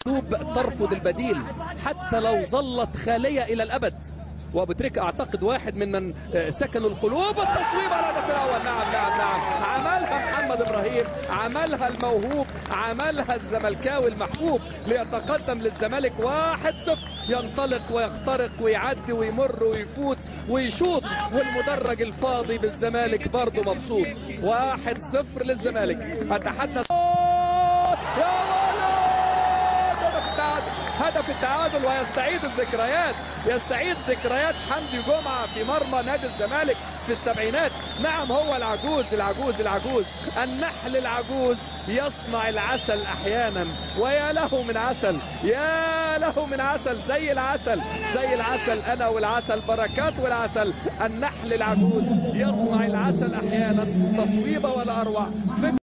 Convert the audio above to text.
القلوب ترفض البديل حتى لو ظلت خالية إلى الأبد وابو تريكة اعتقد واحد من من سكنوا القلوب التصويب على الهدف الاول نعم نعم نعم عملها محمد ابراهيم عملها الموهوب عملها الزملكاوي المحبوب ليتقدم للزمالك واحد صفر ينطلق ويخترق ويعدي ويمر ويفوت ويشوط والمدرج الفاضي بالزمالك برضه مبسوط واحد صفر للزمالك اتحدث يا ولد هدف التعادل هدف التعادل ويستعيد الذكريات يستعيد ذكريات حمدي جمعة في مرمى نادي الزمالك في السبعينات نعم هو العجوز العجوز العجوز النحل العجوز يصنع العسل احيانا ويا له من عسل يا له من عسل زي العسل زي العسل انا والعسل بركات والعسل النحل العجوز يصنع العسل احيانا تصويبه ولا اروع